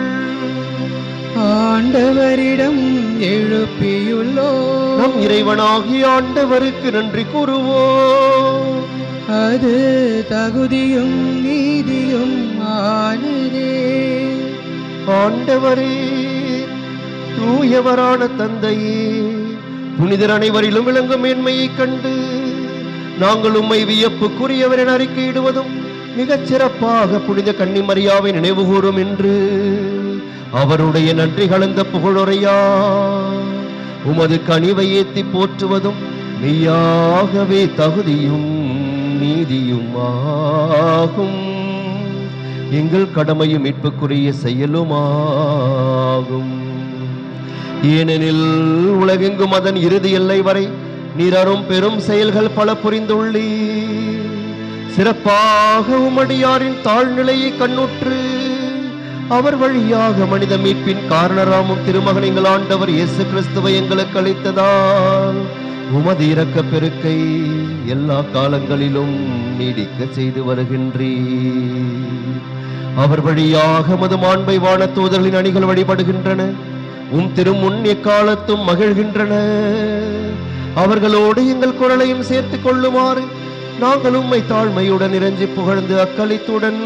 ஆண்டவரிடம் எழுப்பியுள்ளோ நம் இறைவனாகிய ஆண்டவருக்கு நன்றி கூறுவோம் அது தகுதியும் நீதியும் ஆனதே ஆண்டவரே தூயவரான தந்தையே புனிதர் அனைவரிலும் விளங்கும் மேன்மையைக் கண்டு நாங்கள் உம்மை வியப்புக்குரியவர் என அறிக்கையிடுவதும் மிகச் சிறப்பாக புனித கன்னிமரியாவை நினைவுகூரும் என்று அவருடைய நன்றி கலந்த புகழுரையா உமது கனிவை ஏத்தி போற்றுவதும் மெய்யாகவே தகுதியும் நீதியும் ஆகும் எங்கள் கடமையும் மீட்புக்குரிய செயலுமாகும் ஏனெனில் உலகெங்கும் அதன் இறுதி எல்லை வரை நீர் அரும் பெரும் செயல்கள் பல புரிந்துள்ளீர் சிறப்பாக உமடியாரின் தாழ்நிலையை கண்ணுற்று அவர் வழியாக மனித மீட்பின் காரணராமும் திருமகன் எங்கள் ஆண்டவர் இயேசு கிறிஸ்துவை எங்களுக்கு அளித்ததால் உமது இரக்க பெருக்கை எல்லா காலங்களிலும் நீடிக்க செய்து வருகின்றீர் அவர் வழியாக மது மாண்பை வான தூதர்களின் அணிகள் வழிபடுகின்றன உம் திருமுன் எக்காலத்தும் மகிழ்கின்றன அவர்களோடு எங்கள் குரலையும் சேர்த்துக் கொள்ளுமாறு நாங்கள் உம்மை தாழ்மையுடன் இறைஞ்சி புகழ்ந்து அக்களித்துடன்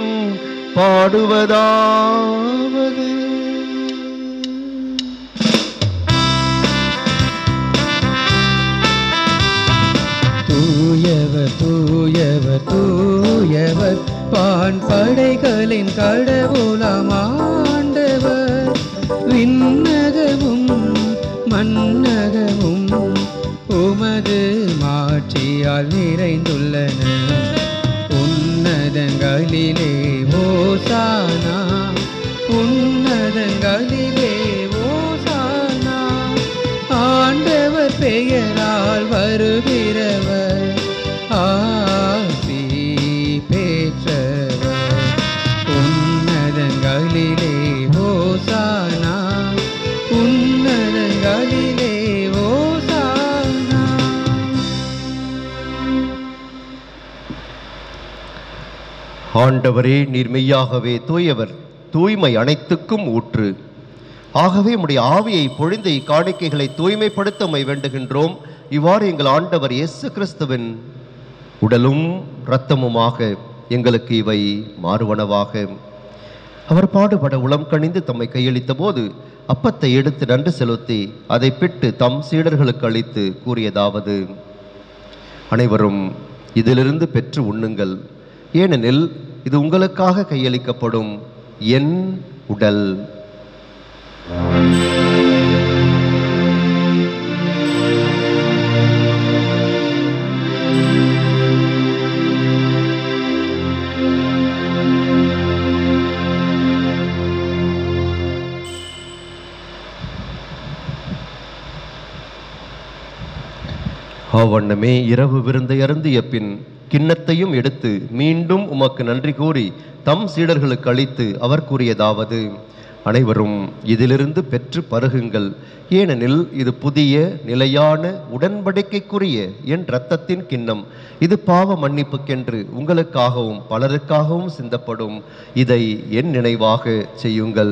பாடுவதாவது தூயவர் தூயவர் தூயவர் வான் படைகளின் கடவுளாம் ஆண்டவர் விண்ணகமும் மன்னகமும் உமது மாட்சியால் நிறைந்துள்ளன உன்னதங்களிலே ஓசானா உன்னதங்களிலே ஓசானா ஆண்டவர் பெயரால் வருகிறவர் ஆசி பெற்றவர் உன்னதங்களிலே ஓசானா உன்னதங்களிலே ஓசானா ஆண்டவரே நீர் மெய்யாகவே தூயவர் தூய்மை அனைத்துக்கும் ஊற்று ஆகவே உம்முடைய ஆவியை பொழிந்த இக்காணிக்கைகளை தூய்மைப்படுத்த உம்மை வேண்டுகின்றோம் இவ்வாறு எங்கள் ஆண்டவர் இயேசு கிறிஸ்துவின் உடலும் இரத்தமுமாக எங்களுக்கு இவை மாறுவனவாக அவர் பாடுபட உளம் கணிந்து தம்மை கையளித்த போது அப்பத்தை எடுத்து நன்று செலுத்தி அதை பிட்டு தம் சீடர்களுக்கு அளித்து கூறியதாவது அனைவரும் இதிலிருந்து பெற்று உண்ணுங்கள் ஏனெனில் இது உங்களுக்காக கையளிக்கப்படும் என் உடல் அவ்வண்ணமே இரவு விருந்தை அருந்திய பின் கிண்ணத்தையும் எடுத்து மீண்டும் உமக்கு நன்றி கூறி தம் சீடர்களுக்கு அளித்து அவர் கூறியதாவது அனைவரும் இதிலிருந்து பெற்று பருகுங்கள் ஏனெனில் இது புதிய நிலையான உடன்படிக்கைக்குரிய என் இரத்தத்தின் கிண்ணம் இது பாவ மன்னிப்புக்கென்று உங்களுக்காகவும் பலருக்காகவும் சிந்தப்படும் இதை என் நினைவாக செய்யுங்கள்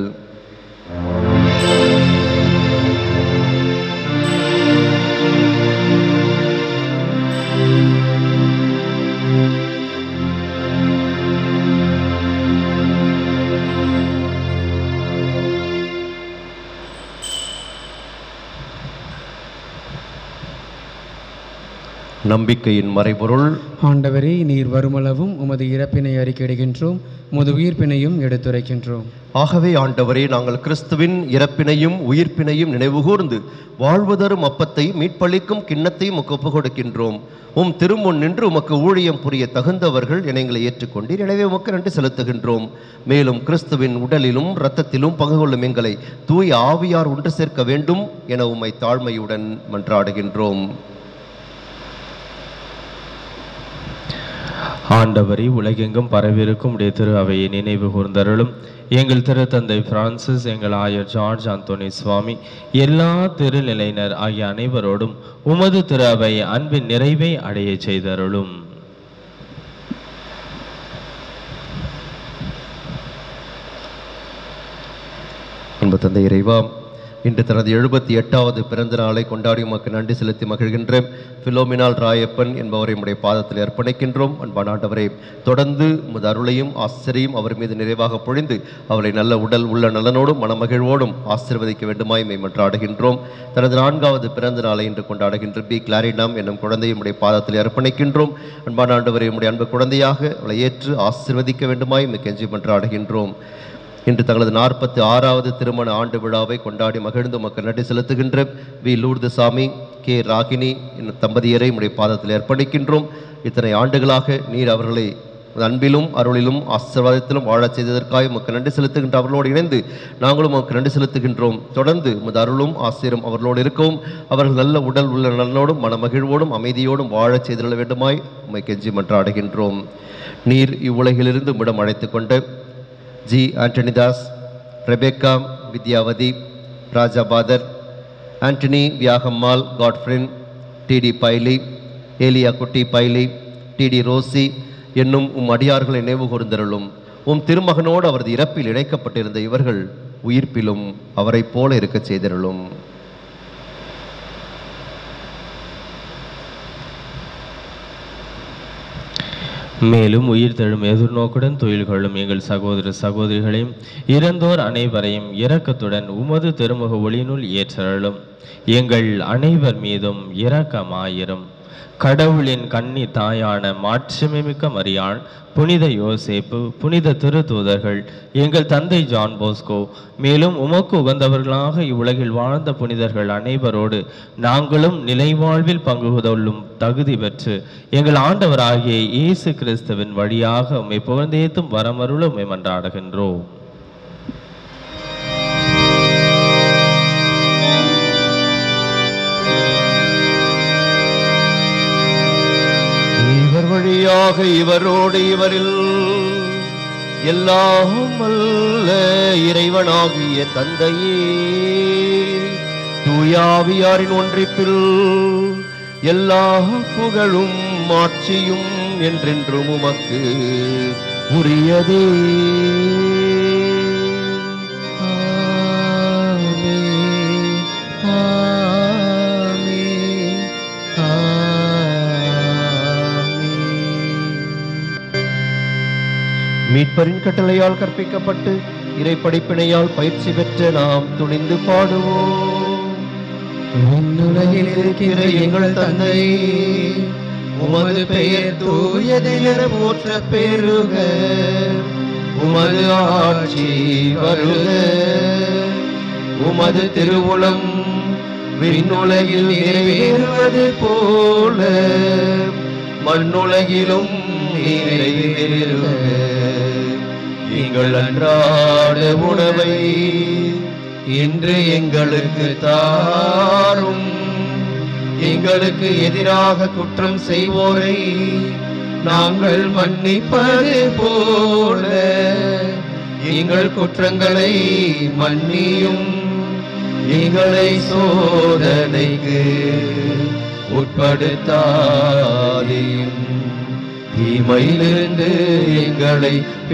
நம்பிக்கையின் மறைபொருள் ஆண்டவரே நீர் வருமளவும் உமது இறப்பினை அறிக்கையிடுகின்றோம் உமது உயிர்ப்பினையும் எடுத்துரைக்கின்றோம் ஆகவே ஆண்டவரே நாங்கள் கிறிஸ்துவின் இறப்பினையும் உயிர்ப்பினையும் நினைவுகூர்ந்து வாழ்வதரும் அப்பத்தை மீட்பளிக்கும் கிண்ணத்தையும் உமக்கு ஒப்புக் கொடுக்கின்றோம் உம் திருமுன் நின்று உமக்கு ஊழியம் புரிய தகுந்தவர்கள் என எங்களை ஏற்றுக்கொண்டீர் எனவே உமக்கு நன்றி செலுத்துகின்றோம் மேலும் கிறிஸ்துவின் உடலிலும் இரத்தத்திலும் பங்கு கொள்ளும் எங்களை தூய ஆவியார் ஒன்று சேர்க்க வேண்டும் என உம்மை தாழ்மையுடன் மன்றாடுகின்றோம் ஆண்டவரை உலகெங்கும் பரவிருக்கும் உடைய திரு அவையை நினைவு கூர்ந்தருளும் எங்கள் திருத்தந்தை பிரான்சிஸ் எங்கள் ஆயர் ஜார்ஜ் அந்தோனி சுவாமி எல்லா திருநிலையினர் ஆகிய அனைவரோடும் உமது திரு அவை அன்பின் நிறைவை அடைய செய்தருளும் அன்பு தந்தை இறைவா இன்று தனது எழுபத்தி எட்டாவது பிறந்த நாளை கொண்டாடி உமக்கு நன்றி செலுத்தி மகிழ்கின்ற பிலோமினால் ராயப்பன் என்பவரை உடைய பாதத்தில் அர்ப்பணிக்கின்றோம் அன்பான ஆண்டவரே தொடர்ந்து உமது அருளையும் ஆசிரியும் அவர் மீது நிறைவாக பொழிந்து அவரை நல்ல உடல் உள்ள நலனோடும் மனமகிழ்வோடும் ஆசீர்வதிக்க வேண்டுமாய் மெய்மன்றாடுகின்றோம் தனது நான்காவது பிறந்த நாளை இன்று கொண்டாடுகின்ற பி கிளாரினாம் என்னும் குழந்தையை உடைய பாதத்தில் அர்ப்பணிக்கின்றோம் அன்பான ஆண்டவரை உடைய அன்பு குழந்தையாக அவளை ஏற்று ஆசீர்வதிக்க வேண்டுமாய் மிக்கெஞ்சி மன்றாடுகின்றோம் இன்று தங்களது நாற்பத்தி ஆறாவது திருமண ஆண்டு விழாவை கொண்டாடி மகிழ்ந்து மக்கள் நன்றி செலுத்துகின்ற வி லூர்து சாமி கே ராகினி என்னும் தம்பதியரை உடைய பாதத்தில் அர்ப்பணிக்கின்றோம் இத்தனை ஆண்டுகளாக நீர் அவர்களை அன்பிலும் அருளிலும் ஆசீர்வாதத்திலும் வாழச் செய்ததற்காக உமக்கு நன்றி செலுத்துகின்ற அவர்களோடு இணைந்து நாங்களும் உமக்கு நன்றி செலுத்துகின்றோம் தொடர்ந்து உமது அருளும் ஆசிரியம் அவர்களோடு இருக்கவும் அவர்கள் நல்ல உடல் உள்ள நலனோடும் மனமகிழ்வோடும் அமைதியோடும் வாழச் செய்திட வேண்டுமாய் உம்மை கெஞ்சி மன்றாடுகின்றோம் நீர் இவ்வுலகிலிருந்து உம்மிடம் அழைத்து கொண்ட G Antonydas Rebecca Vidyavathi Raja Father Antony Viyagammal Godfrin DD Paily Eliya Kutty Paily DD Rousey என்னும் உம் அடியார்களை நினைவு கூர்ந்தருளும் உம் திருமகனோடு அவரது இறப்பில் இணைக்கப்பட்டிருந்த இவர்கள் உயிர்ப்பிலும் அவரைப் போல இருக்கச் செய்தருளும் மேலும் உயிர் தழும் எதிர்நோக்குடன் தொழில் கொள்ளும் எங்கள் சகோதர சகோதரிகளையும் இறந்தோர் அனைவரையும் இரக்கத்துடன் உமது திருமுக ஒளியினுள் ஏற்றருளும் எங்கள் அனைவர் மீதும் இரக்கமாயிரும் கடவுளின் கன்னி தாயான மாட்சிமிக்க மரியாள் புனித யோசேப்பு புனித திருத்தூதர்கள் எங்கள் தந்தை ஜான் போஸ்கோ மேலும் உமக்கு உகந்தவர்களாக இவ்வுலகில் வாழ்ந்த புனிதர்கள் அனைவரோடு நாங்களும் நிலைவாழ்வில் பங்கு கொள்ளும் தகுதி பெற்று எங்கள் ஆண்டவராகிய இயேசு கிறிஸ்துவின் வழியாக உம்மை புகழ்ந்தேத்தும் வரமருளும் உம்மை மன்றாடுகின்றோம் இவர் வழியாக இவரோடு இவரில் எல்லாம் அல்ல இறைவனாகிய தந்தையே தூயாவியாரின் ஒன்றிப்பில் எல்லா புகழும் மாட்சியும் என்றென்றும் உமக்கு உரியதே மீட்பரின் கட்டளையால் கற்பிக்கப்பட்டு இறை படிப்பினையால் பயிற்சி பெற்ற நாம் துணிந்து பாடுவோம் விண்ணுலகில் இருக்கிற எங்கள் தந்தை உமது பெயர் தூயதென போற்ற பெருக உமது ஆட்சி வருக உமது திருவுளம் விண்ணுலகில் நிறைவேறுவது போல மண்ணுலகிலும் நிறைவேறுக எங்கள் அன்றாட உணவை இன்று எங்களுக்கு தாரும் எங்களுக்கு எதிராக குற்றம் செய்வோரை நாங்கள் மன்னிப்பது போல எங்கள் குற்றங்களை மன்னியும் எங்களை சோதனைக்கு உட்படுத்தாதையும் தீமையிலிருந்து எங்களை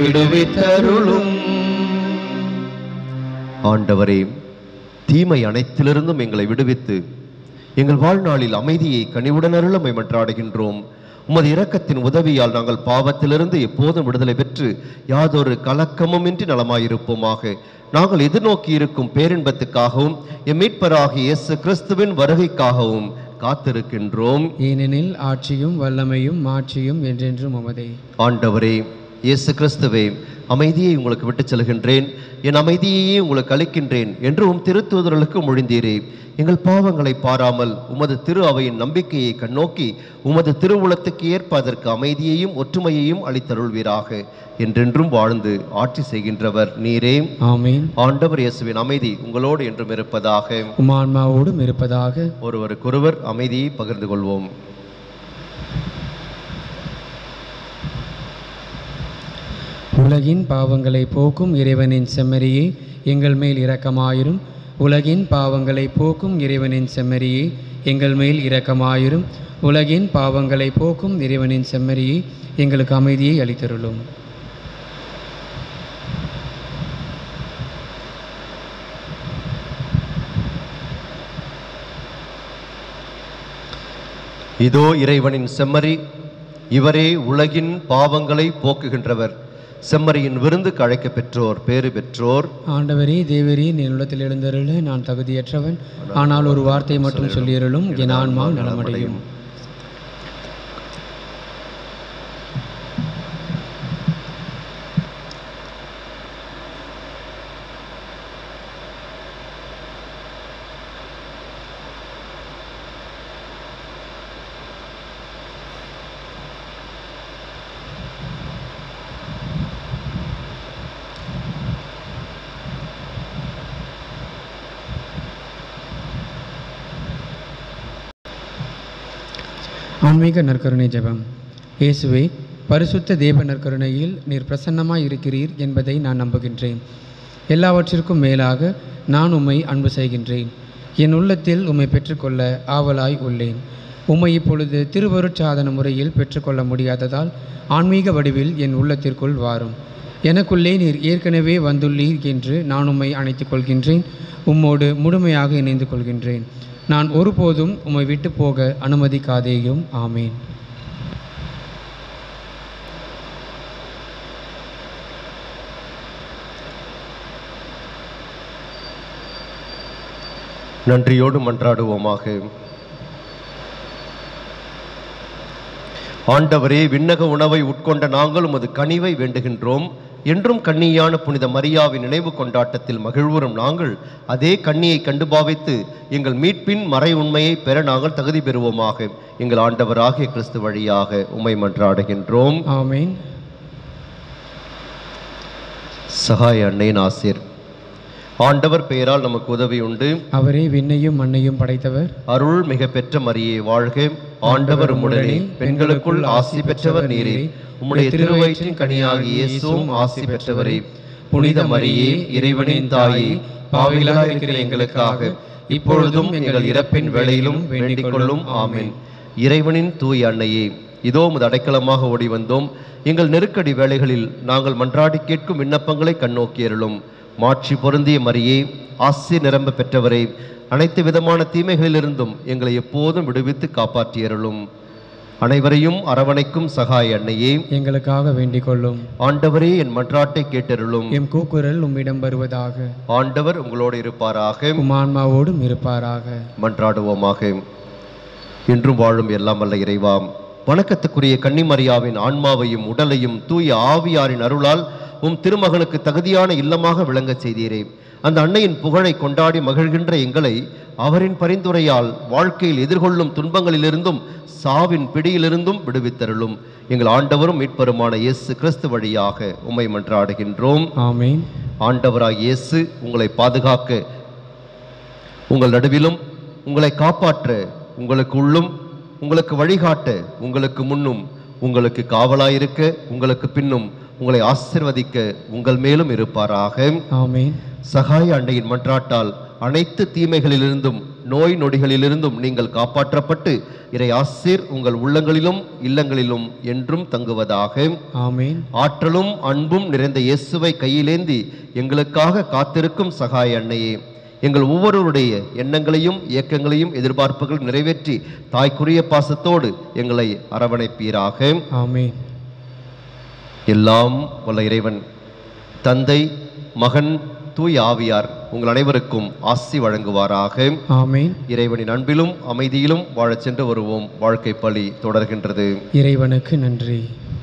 விடுவித்தருளும் ஆண்டவரே தீமை அனைத்திலிருந்தும் எங்களை விடுவித்து எங்கள் வாழ்நாளில் அமைதியை கனிவுடன் அருளமை மன்றாடுகின்றோம் உமது இரக்கத்தின் உதவியால் நாங்கள் பாவத்திலிருந்து எப்போதும் விடுதலை பெற்று யாதொரு கலக்கமுமின்றி நலமாயிருப்போமாக நாங்கள் எதிர்நோக்கி இருக்கும் பேரின்பத்துக்காகவும் எம் மீட்பராகிய இயேசு கிறிஸ்துவின் வருகைக்காகவும் காத்திருக்கின்றோம் ஏனெனில் ஆட்சியும் வல்லமையும் மாட்சியும் என்றென்றும் உமதே ஆண்டவரே இயேசு கிறிஸ்துவே அமைதியை உங்களுக்கு விட்டுச் செல்கின்றேன் என் அமைதியையே உங்களுக்கு அளிக்கின்றேன் என்று உம் திருத்தூதர்களுக்கு மொழிந்தீரே எங்கள் பாவங்களை பாராமல் உமது திரு அவையின் நம்பிக்கையை கண்ணோக்கி உமது திருவுளத்துக்கு ஏற்ப அதற்கு அமைதியையும் ஒற்றுமையையும் அளித்தருள்வீராக என்றென்றும் வாழ்ந்து ஆட்சி செய்கின்றவர் நீரே ஆமீன் ஆண்டவர் இயேசுவின் அமைதி உங்களோடு என்றும் இருப்பதாக உமான்மாவோடும் இருப்பதாக ஒருவருக்கொருவர் அமைதியை பகிர்ந்து கொள்வோம் உலகின் பாவங்களை போக்கும் இறைவனின் செம்மறியே எங்கள் மேல் இரக்கமாயிரும் உலகின் பாவங்களை போக்கும் இறைவனின் செம்மறியே எங்கள் மேல் இரக்கமாயிரும் உலகின் பாவங்களை போக்கும் இறைவனின் செம்மறியே எங்களுக்கு அமைதியை அளித்தருளும் இதோ இறைவனின் செம்மறி இவரே உலகின் பாவங்களை போக்குகின்றவர் செம்மறியின் விருந்துக்கு அழைக்கப் பெற்றோர் பேறு பெற்றோர் ஆண்டவரே தேவரே என் உள்ளத்தில் எழுந்தருள நான் தகுதியற்றவன் ஆனால் ஒரு வார்த்தை மட்டும் சொல்லியருளும் என் ஆன்மா நலமடையும் ஆன்மீக நற்கருணை ஜெபம் இயேசுவே பரிசுத்த தேவ நற்கருணையில் நீர் பிரசன்னமாய் இருக்கிறீர் என்பதை நான் நம்புகின்றேன் எல்லாவற்றிற்கும் மேலாக நான் உம்மை அன்பு செய்கின்றேன் என் உள்ளத்தில் உம்மை பெற்றுக்கொள்ள ஆவலாய் உள்ளேன் உம்மை இப்பொழுது திருவருட்சாதன முறையில் பெற்றுக்கொள்ள முடியாததால் ஆன்மீக வடிவில் என் உள்ளத்திற்குள் வாரும் எனக்குள்ளே நீர் ஏற்கனவே வந்துள்ளீர் என்று நான் உம்மை அணைத்துக் கொள்கின்றேன் உம்மோடு முழுமையாக இணைந்து கொள்கின்றேன் நான் ஒருபோதும் உம்மை விட்டு போக அனுமதிக்காதேயும் ஆமேன் நன்றியோடு மன்றாடுவோமாக ஆண்டவரே விண்ணக உணவை உட்கொண்ட நாங்கள் உமது கனிவை வேண்டுகின்றோம் என்றும் கண்ணியான புனித மரியாவின் நினைவு கொண்டாட்டத்தில் மகிழ்வுறும் நாங்கள் அதே கண்ணியை கண்டு பாவித்து எங்கள் மீட்பின் மறை உண்மையை பெற நாங்கள் தகுதி பெறுவோமாக எங்கள் ஆண்டவராகிய கிறிஸ்து வழியாக உம்மை மன்றாடுகின்றோம் ஆமேன் சகாய அன்னையின் ஆசிர் ஆண்டவர் பெயரால் நமக்கு உதவி உண்டு அவரே விண்ணையும் மண்ணையும் படைத்தவர் அருள் மிக பெற்ற மரியே வாழ்க ஆண்டவர் உம்முடனே பெண்களுக்குள் ஆசி பெற்றவர் நீரே உம்முடைய திருவயிற்றின் கனியாகிய இயேசுவும் ஆசி பெற்றவரே புனித மரியே இறைவனின் தாயே பாவிகளாக இருக்கிற எங்களுக்காக இப்பொழுதும் எங்கள் இறப்பின் வேளையிலும் வேண்டிக் கொள்ளும் ஆமென் இறைவனின் தூய அன்னையே இதோ உமது அடைக்கலமாக ஓடி வந்தோம் எங்கள் நெருக்கடி வேளைகளில் நாங்கள் மன்றாடி கேட்கும் விண்ணப்பங்களை கண்ணோக்கியருளும் மாட்சி பொருந்திய மரியே ஆசி நிரம்ப பெற்றவரே அனைத்து விதமான தீமைகளிலிருந்தும் எங்களை எப்போதும் விடுவித்து காப்பாற்றியருளும் அனைவரையும் அரவணைக்கும் சகாய அன்னையே எங்களுக்காக வேண்டிக் கொள்ளும் ஆண்டவரே என் மன்றாட்டை கேட்டருளும் எம் கூக்குரல் உம்மிடம் வருவதாக ஆண்டவர் உங்களோடு இருப்பாராக உமான்மாவோடும் இருப்பாராக மன்றாடுவோமாக இன்றும் வாழும் எல்லாம் வல்ல இறைவாம் வணக்கத்துக்குரிய கன்னிமரியாவின் ஆன்மாவையும் உடலையும் தூய ஆவியாரின் அருளால் உம் திருமகனுக்கு தகுதியான இல்லமாக விளங்கச் செய்தீரே அந்த அன்னையின் புகழை கொண்டாடி மகிழ்கின்ற எங்களை அவரின் பரிந்துரையால் வாழ்க்கையில் எதிர்கொள்ளும் துன்பங்களிலிருந்தும் சாவின் பிடியிலிருந்தும் விடுவித்தருளும் எங்கள் ஆண்டவரும் மீட்பருமான இயேசு கிறிஸ்து வழியாக உம்மை மன்றாடுகின்றோம் ஆமேன் ஆண்டவராக இயேசு உங்களை பாதுகாக்க உங்கள் நடுவிலும் உங்களை காப்பாற்ற உங்களுக்கு உள்ளும் உங்களுக்கு வழிகாட்ட உங்களுக்கு முன்னும் உங்களுக்கு காவலாயிருக்க உங்களுக்கு பின்னும் உங்களை ஆசிர்வதிக்க உங்கள் மேலும் இருப்பாராக ஆமேன் சகாய அன்னையின் மன்றாட்டால் அனைத்து தீமைகளிலிருந்தும் நோய் நொடிகளிலிருந்தும் நீங்கள் காப்பாற்றப்பட்டு இறை ஆசிர் உங்கள் உள்ளங்களிலும் இல்லங்களிலும் என்றும் தங்குவதாக ஆமேன் ஆற்றலும் அன்பும் நிறைந்த இயேசுவை கையிலேந்தி எங்களுக்காக காத்திருக்கும் சகாய அன்னையே எங்கள் ஒவ்வொருவருடைய எண்ணங்களையும் இயக்கங்களையும் எதிர்பார்ப்புகள் நிறைவேற்றி தாய்க்குரிய பாசத்தோடு எங்களை அரவணைப்பீராக ஆமேன் எல்லாம் வல்ல இறைவன் தந்தை மகன் தூய் ஆவியார் உங்கள் அனைவருக்கும் ஆசி வழங்குவாராக ஆமேன் இறைவனின் அன்பிலும் அமைதியிலும் வாழச் சென்று வருவோம் வாழ்க்கை பலி தொடர்கின்றது இறைவனுக்கு நன்றி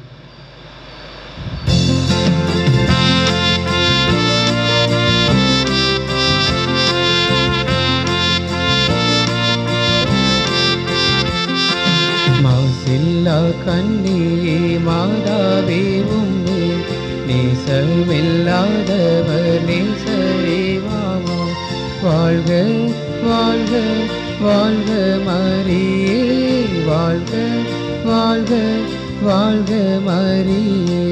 மாசில்லா கண்ணியே மாதாவே உம்மே நேசமில்லாதவர் நேசரே வாமா வாழ்க வாழ்க வாழ்க மரியே வாழ்க வாழ்க வாழ்க மரியே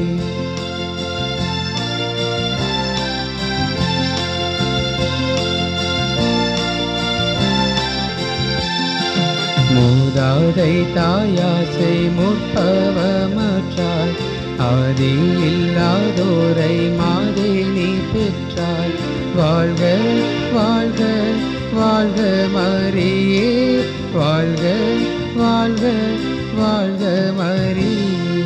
மூதாதை தாயாசை முற்பவமற்றாய் ஆதி இல்லாதோரை மாதே நீ பெற்றாய் வாழ்க வாழ்க வாழ்க மரியே வாழ்க வாழ்க வாழ்க மரியே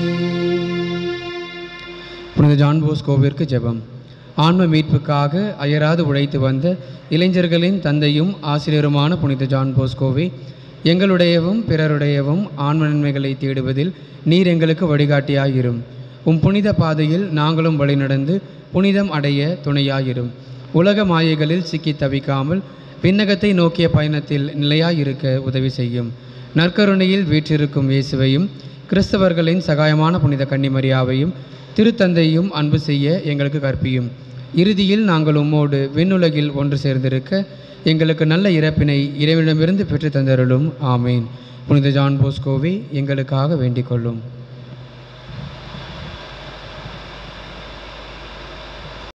புனித ஜான் போஸ்கோவிற்கு ஜெபம் ஆன்ம மீட்புக்காக அயராது உழைத்து வந்த இளைஞர்களின் தந்தையும் ஆசிரியருமான புனித ஜான் போஸ்கோவே எங்களுடையவும் பிறருடையவும் ஆன்ம நன்மைகளை தேடுவதில் நீர் எங்களுக்கு வழிகாட்டியாயிரும் உம் புனித பாதையில் நாங்களும் வழிநடந்து புனிதம் அடைய துணையாயிரும் உலக மாயைகளில் சிக்கி தவிக்காமல் விண்ணகத்தை நோக்கிய பயணத்தில் நிலையாயிருக்க உதவி செய்யும் நற்கருணையில் வீற்றிருக்கும் இயேசுவையும் கிறிஸ்தவர்களின் சகாயமான புனித கன்னிமரியாவையும் திருத்தந்தையும் அன்பு செய்ய எங்களுக்கு கற்பியும் இறுதியில் நாங்கள் உம்மோடு விண்ணுலகில் ஒன்று சேர்ந்திருக்க எங்களுக்கு நல்ல இறப்பினை இறைவனிடமிருந்து பெற்று தந்தருளும் ஆமேன் புனித ஜான் போஸ்கோவே எங்களுக்காக வேண்டிக் கொள்ளும்